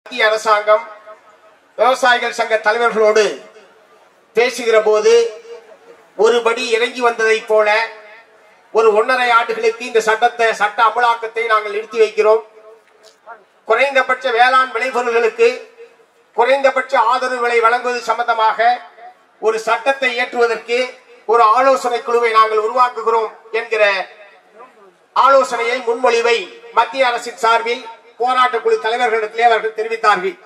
மத்திய அரசாங்கம் விவசாயிகள் சங்க தலைவர்களோடு பேசுகிற போது ஒருபடி இறங்கி வந்ததைப் போல ஒரு ஒன்றரை ஆண்டுகளுக்கு இந்த சட்டத்தை சட்ட அமலாக்கத்தை நாங்கள் நிறுத்தி வைக்கிறோம் குறைந்தபட்ச வேளாண் விளைபொருள்களுக்கு குறைந்தபட்ச ஆதரவு விலை வழங்குவது சம்பந்தமாக ஒரு சட்டத்தை இயற்றுவதற்கு ஒரு ஆலோசனை குழுவை நாங்கள் உருவாக்குகிறோம் என்கிற ஆலோசனையை முன்மொழிவை மத்திய அரசின் சார்பில் போராட்ட குழு தலைவர்களிடத்திலே அவர்கள் தெரிவித்தார்கள்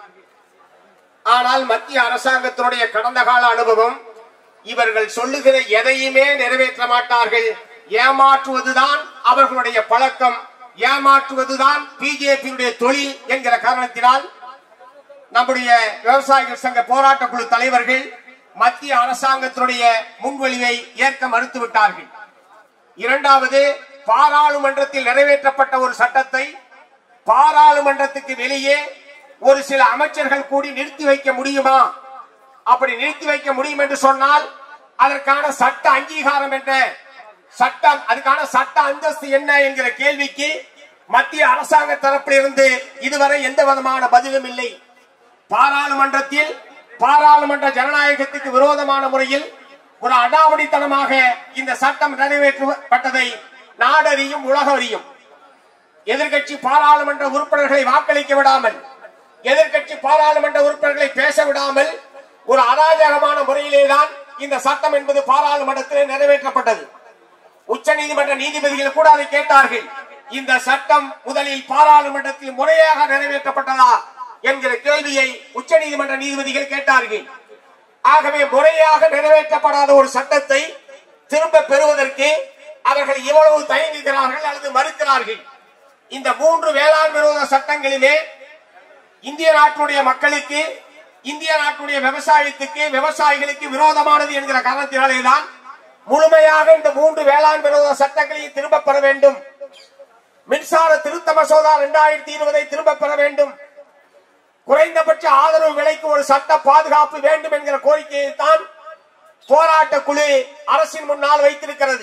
ஆனால் மத்திய அரசாங்கத்தினுடைய கடந்த கால அனுபவம் இவர்கள் சொல்லுகிற எதையுமே நிறைவேற்ற மாட்டார்கள் ஏமாற்றுவதுதான் அவர்களுடைய பழக்கம் ஏமாற்றுவதுதான் பிஜேபியுடைய தொழில் என்கிற காரணத்தினால் நம்முடைய விவசாயிகள் சங்க போராட்ட குழு தலைவர்கள் மத்திய அரசாங்கத்தினுடைய முன்வழிவை ஏற்க மறுத்து விட்டார்கள் இரண்டாவது பாராளுமன்றத்தில் நிறைவேற்றப்பட்ட ஒரு சட்டத்தை பாராளுமன்றத்துக்கு வெளியே ஒரு சில அமைச்சர்கள் கூடி நிறுத்தி வைக்க முடியுமா அப்படி நிறுத்தி வைக்க முடியும் என்று சொன்னால் அதற்கான சட்ட அங்கீகாரம் என்ன சட்டம் அதுக்கான சட்ட அந்தஸ்து என்ன என்கிற கேள்விக்கு மத்திய அரசாங்க தரப்பிலிருந்து இதுவரை எந்த விதமான பதிலும் இல்லை பாராளுமன்றத்தில் பாராளுமன்ற ஜனநாயகத்துக்கு விரோதமான முறையில் ஒரு அடாவடித்தனமாக இந்த சட்டம் நிறைவேற்றப்பட்டதை நாடறியும் உலக அறியும் எதிர்கட்சி பாராளுமன்ற உறுப்பினர்களை வாக்களிக்க விடாமல் எதிர்கட்சி பாராளுமன்ற உறுப்பினர்களை பேச விடாமல் ஒரு அராஜகமான முறையிலேதான் இந்த சட்டம் என்பது பாராளுமன்றத்திலே நிறைவேற்றப்பட்டது உச்ச நீதிமன்ற நீதிபதிகள் கூட அதை கேட்டார்கள் இந்த சட்டம் முதலில் பாராளுமன்றத்தில் முறையாக நிறைவேற்றப்பட்டதா என்கிற கேள்வியை உச்ச நீதிமன்ற நீதிபதிகள் கேட்டார்கள் ஆகவே முறையாக நிறைவேற்றப்படாத ஒரு சட்டத்தை திரும்ப பெறுவதற்கு அவர்கள் இவ்வளவு தயங்குகிறார்கள் அல்லது மறுக்கிறார்கள் இந்த மூன்று வேளாண் விரோத சட்டங்களிலே இந்திய நாட்டுடைய மக்களுக்கு இந்திய நாட்டுடைய விவசாயத்துக்கு விவசாயிகளுக்கு விரோதமானது என்கிற காரணத்தினாலேதான் முழுமையாக இந்த மூன்று வேளாண் விரோத சட்டங்களையும் திரும்ப பெற வேண்டும் மின்சார திருத்த மசோதா இரண்டாயிரத்தி இருபதை திரும்ப பெற வேண்டும் குறைந்தபட்ச ஆதரவு விலைக்கு ஒரு சட்ட பாதுகாப்பு வேண்டும் என்கிற கோரிக்கையை தான் போராட்ட குழு அரசின் முன்னால் வைத்திருக்கிறது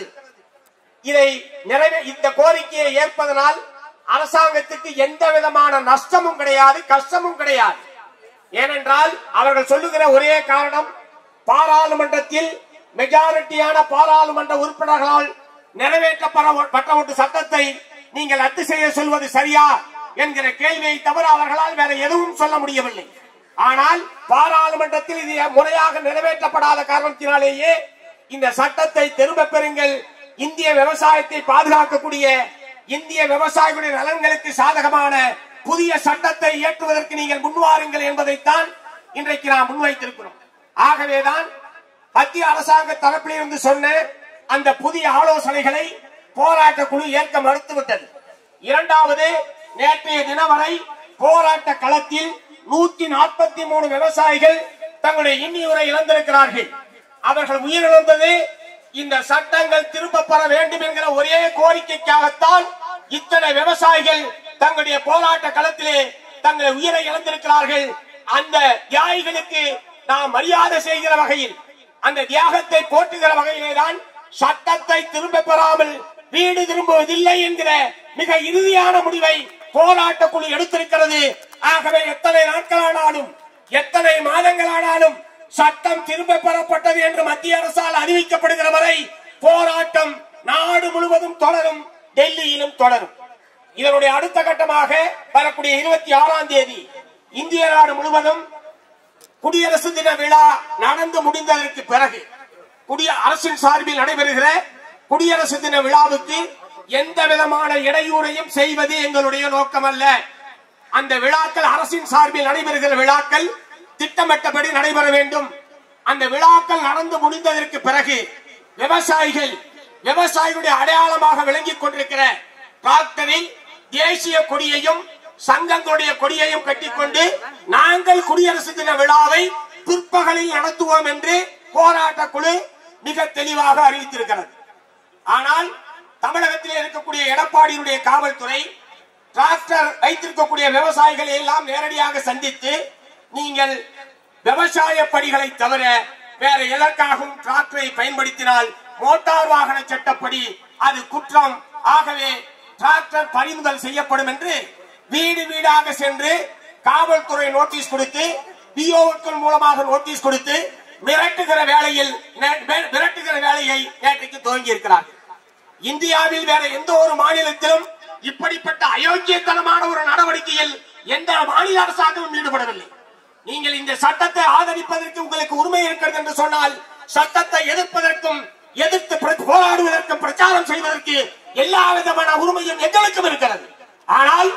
இதை நிறைவே இந்த கோரிக்கையை ஏற்பதனால் அரசாங்கத்துக்கு எந்த விதமான நஷ்டமும் கிடையாது கஷ்டமும் கிடையாது ஏனென்றால் அவர்கள் சொல்லுகிற ஒரே காரணம் பாராளுமன்றத்தில் மெஜாரிட்டியான பாராளுமன்ற உறுப்பினர்களால் நிறைவேற்றப்பட்ட ஒரு சட்டத்தை நீங்கள் ரத்து செய்ய சொல்வது சரியா என்கிற கேள்வியை தவிர அவர்களால் வேற எதுவும் சொல்ல முடியவில்லை ஆனால் பாராளுமன்றத்தில் இது முறையாக நிறைவேற்றப்படாத காரணத்தினாலேயே இந்த சட்டத்தை திரும்ப பெறுங்கள் இந்திய விவசாயத்தை பாதுகாக்கக்கூடிய இந்திய விவசாயிகளுடைய நலன்களுக்கு சாதகமான புதிய சட்டத்தை இயற்றுவதற்கு நீங்கள் முன்வாருங்கள் என்பதைத்தான் இன்றைக்கு நாம் முன்வைத்திருக்கிறோம் ஆகவேதான் மத்திய அரசாங்க தரப்பிலிருந்து சொன்ன அந்த புதிய ஆலோசனைகளை போராட்ட குழு ஏற்க மறுத்துவிட்டது இரண்டாவது நேற்றைய தினம் வரை போராட்ட களத்தில் நூத்தி நாற்பத்தி மூணு விவசாயிகள் தங்களுடைய இன்னியுரை இழந்திருக்கிறார்கள் அவர்கள் உயிரிழந்தது இந்த சட்டங்கள் திரும்ப பெற வேண்டும் என்கிற ஒரே கோரிக்கைக்காகத்தான் இத்தனை விவசாயிகள் தங்களுடைய போராட்ட களத்திலே தங்களை உயிரை இழந்திருக்கிறார்கள் அந்த தியாகிகளுக்கு நாம் மரியாதை செய்கிற வகையில் அந்த தியாகத்தை போற்றுகிற வகையிலே தான் சட்டத்தை திரும்ப பெறாமல் வீடு திரும்புவதில்லை என்கிற மிக இறுதியான முடிவை போராட்ட குழு எடுத்திருக்கிறது ஆகவே எத்தனை நாட்களானாலும் எத்தனை மாதங்களானாலும் சட்டம் திரும்ப பெறப்பட்டது என்று மத்திய அரசால் அறிவிக்கப்படுகிற வரை போராட்டம் நாடு முழுவதும் தொடரும் டெல்லியிலும் தொடரும் இதனுடைய அடுத்த கட்டமாக வரக்கூடிய இருபத்தி ஆறாம் தேதி இந்திய நாடு முழுவதும் குடியரசு தின விழா நடந்து முடிந்ததற்கு பிறகு குடிய அரசின் சார்பில் நடைபெறுகிற குடியரசு தின விழாவுக்கு எந்த விதமான இடையூறையும் செய்வது எங்களுடைய நோக்கம் அல்ல அந்த விழாக்கள் அரசின் சார்பில் நடைபெறுகிற விழாக்கள் திட்டமிட்டபடி நடைபெற வேண்டும் அந்த விழாக்கள் நடந்து முடிந்ததற்கு பிறகு விவசாயிகள் விவசாயிகளுடைய அடையாளமாக விளங்கிக் கொண்டிருக்கிற டிராக்டரில் தேசிய கொடியையும் சங்கங்களுடைய கொடியையும் கட்டிக்கொண்டு நாங்கள் குடியரசு தின விழாவை பிற்பகலில் நடத்துவோம் என்று போராட்ட குழு மிக தெளிவாக அறிவித்திருக்கிறது ஆனால் தமிழகத்தில் இருக்கக்கூடிய எடப்பாடியினுடைய காவல்துறை டிராக்டர் வைத்திருக்கக்கூடிய விவசாயிகளை எல்லாம் நேரடியாக சந்தித்து நீங்கள் விவசாய பணிகளை தவிர வேற எதற்காகவும் டிராக்டரை பயன்படுத்தினால் மோட்டார் வாகன சட்டப்படி அது குற்றம் ஆகவே டிராக்டர் பறிமுதல் செய்யப்படும் என்று வீடு வீடாக சென்று காவல்துறை நோட்டீஸ் கொடுத்து பிஓக்கள் மூலமாக நோட்டீஸ் கொடுத்து மிரட்டுகிற வேலையில் நே- மே- மிரட்டுகிற வேலையை நேற்றைக்கு துவங்கி இருக்கிறார் இந்தியாவில் வேற எந்த ஒரு மாநிலத்திலும் இப்படிப்பட்ட அயோக்கியத்தனமான ஒரு நடவடிக்கையில் எந்த மாநில அரசாங்கமும் ஈடுபடவில்லை நீங்கள் இந்த சட்டத்தை ஆதரிப்பதற்கு உங்களுக்கு உரிமை இருக்கிறது என்று சொன்னால் சட்டத்தை எதிர்ப்பதற்கும் எதிர்த்து பிர- போராடுவதற்கும் பிரச்சாரம் செய்வதற்கு எல்லா விதமான உரிமையும் எங்களுக்கும் இருக்கிறது ஆனால்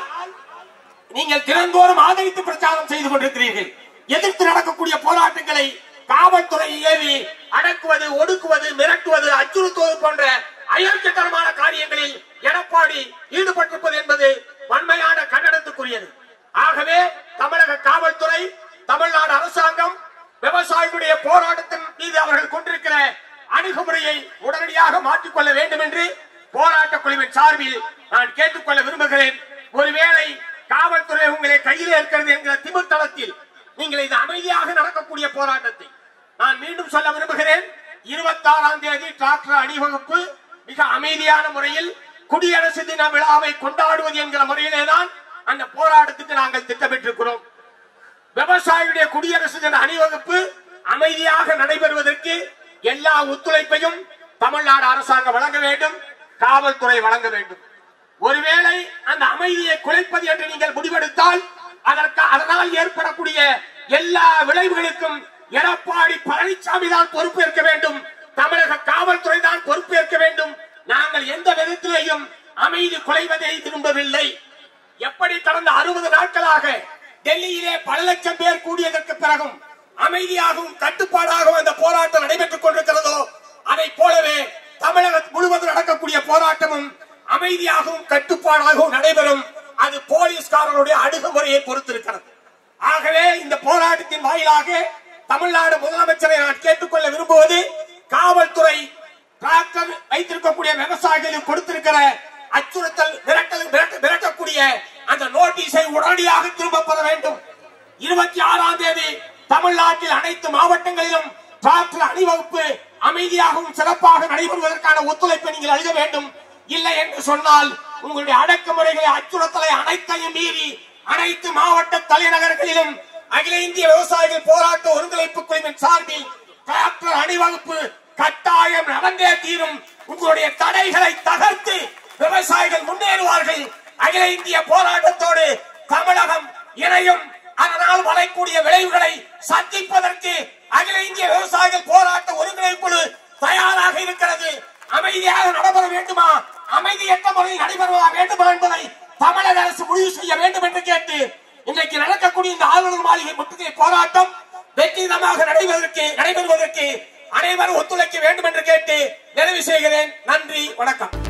நீங்கள் தினந்தோறும் ஆதரித்து பிரச்சாரம் செய்து கொண்டிருக்கிறீர்கள் எதிர்த்து நடக்கக்கூடிய போராட்டங்களை காவல்துறை ஏவி அடக்குவது ஒடுக்குவது மிரட்டுவது அச்சுறுத்துவது போன்ற அயோக்கியத்தனமான காரியங்களில் எடப்பாடி ஈடுபட்டிருப்பது என்பது வன்மையான கண்டனத்துக்குரியது ஆகவே தமிழக காவல்துறை தமிழ்நாடு அரசாங்கம் விவசாயிகளுடைய போராட்டத்தின் மீது அவர்கள் கொண்டிருக்கிற அணுகுமுறையை உடனடியாக மாற்றிக்கொள்ள வேண்டும் என்று போராட்ட குழுவின் சார்பில் நான் கேட்டுக்கொள்ள விரும்புகிறேன் ஒருவேளை காவல்துறை உங்களை கையில் இருக்கிறது என்கிற திமிர்த்தளத்தில் நீங்கள் இது அமைதியாக நடக்கக்கூடிய போராட்டத்தை நான் மீண்டும் சொல்ல விரும்புகிறேன் இருபத்தி ஆறாம் தேதி டிராக்டர் அணிவகுப்பு மிக அமைதியான முறையில் குடியரசு தின விழாவை கொண்டாடுவது என்கிற முறையிலே தான் அந்த போராட்டத்துக்கு நாங்கள் திட்டமிட்டிருக்கிறோம் விவசாயிகளுடைய குடியரசு தின அணிவகுப்பு அமைதியாக நடைபெறுவதற்கு எல்லா ஒத்துழைப்பையும் தமிழ்நாடு அரசாங்கம் வழங்க வேண்டும் காவல்துறை வழங்க வேண்டும் ஒருவேளை அந்த அமைதியை குலைப்பது என்று நீங்கள் முடிவெடுத்தால் அதற்கு அதனால் ஏற்படக்கூடிய எல்லா விளைவுகளுக்கும் எடப்பாடி பழனிசாமி தான் பொறுப்பேற்க வேண்டும் தமிழக காவல்துறை தான் பொறுப்பேற்க வேண்டும் நாங்கள் எந்த விதத்திலேயும் அமைதி குலைவதை விரும்பவில்லை எப்படி கடந்த அறுபது நாட்களாக டெல்லியிலே பல லட்சம் பேர் கூடியதற்கு பிறகும் அமைதியாகவும் கட்டுப்பாடாகவும் அந்த போராட்டம் நடைபெற்றுக் கொண்டிருக்கிறதோ அதை போலவே தமிழகம் முழுவதும் நடக்கக்கூடிய போராட்டமும் அமைதியாகவும் கட்டுப்பாடாகவும் நடைபெறும் அது போலீஸ்காரர்களுடைய அணுகுமுறையை பொறுத்திருக்கிறது ஆகவே இந்த போராட்டத்தின் வாயிலாக தமிழ்நாடு முதலமைச்சரை நான் கேட்டுக்கொள்ள விரும்புவது காவல்துறை டிராக்டர் வைத்திருக்கக்கூடிய விவசாயிகளுக்கு கொடுத்திருக்கிற அச்சுறுத்தல் மிரட்டல் மிரட்ட- மிரட்டக்கூடிய அந்த நோட்டீஸை உடனடியாக திரும்ப பெற வேண்டும் இருபத்தி ஆறாம் தேதி தமிழ்நாட்டில் அனைத்து மாவட்டங்களிலும் டிராக்டர் அணிவகுப்பு அமைதியாகவும் சிறப்பாக நடைபெறுவதற்கான ஒத்துழைப்பை நீங்கள் அளிக்க வேண்டும் இல்லை என்று சொன்னால் உங்களுடைய அடக்குமுறைகளை அச்சுறுத்தலை அனைத்தையும் மீறி அனைத்து மாவட்ட தலைநகர்களிலும் அகில இந்திய விவசாயிகள் போராட்ட ஒருங்கிணைப்பு குழுவின் சார்பில் டிராக்டர் அணிவகுப்பு கட்டாயம் நடந்தே தீரும் உங்களுடைய தடைகளை தகர்த்து விவசாயிகள் முன்னேறுவார்கள் அகில இந்திய போராட்டத்தோடு தமிழகம் இணையும் அதனால் வரக்கூடிய விளைவுகளை சந்திப்பதற்கு அகில இந்திய விவசாயிகள் போராட்ட ஒருங்கிணைப்பு குழு தயாராக இருக்கிறது அமைதியாக நடைபெற வேண்டுமா அமைதியற்ற முறையில் நடைபெற வேண்டுமா என்பதை தமிழக அரசு முடிவு செய்ய வேண்டும் என்று கேட்டு இன்றைக்கு நடக்கக்கூடிய இந்த ஆளுநர் மாளிகை முற்றுகை போராட்டம் வெற்றிகரமாக நடைபெறுவதற்கு நடைபெறுவதற்கு அனைவரும் ஒத்துழைக்க வேண்டும் என்று கேட்டு நிறைவு செய்கிறேன் நன்றி வணக்கம்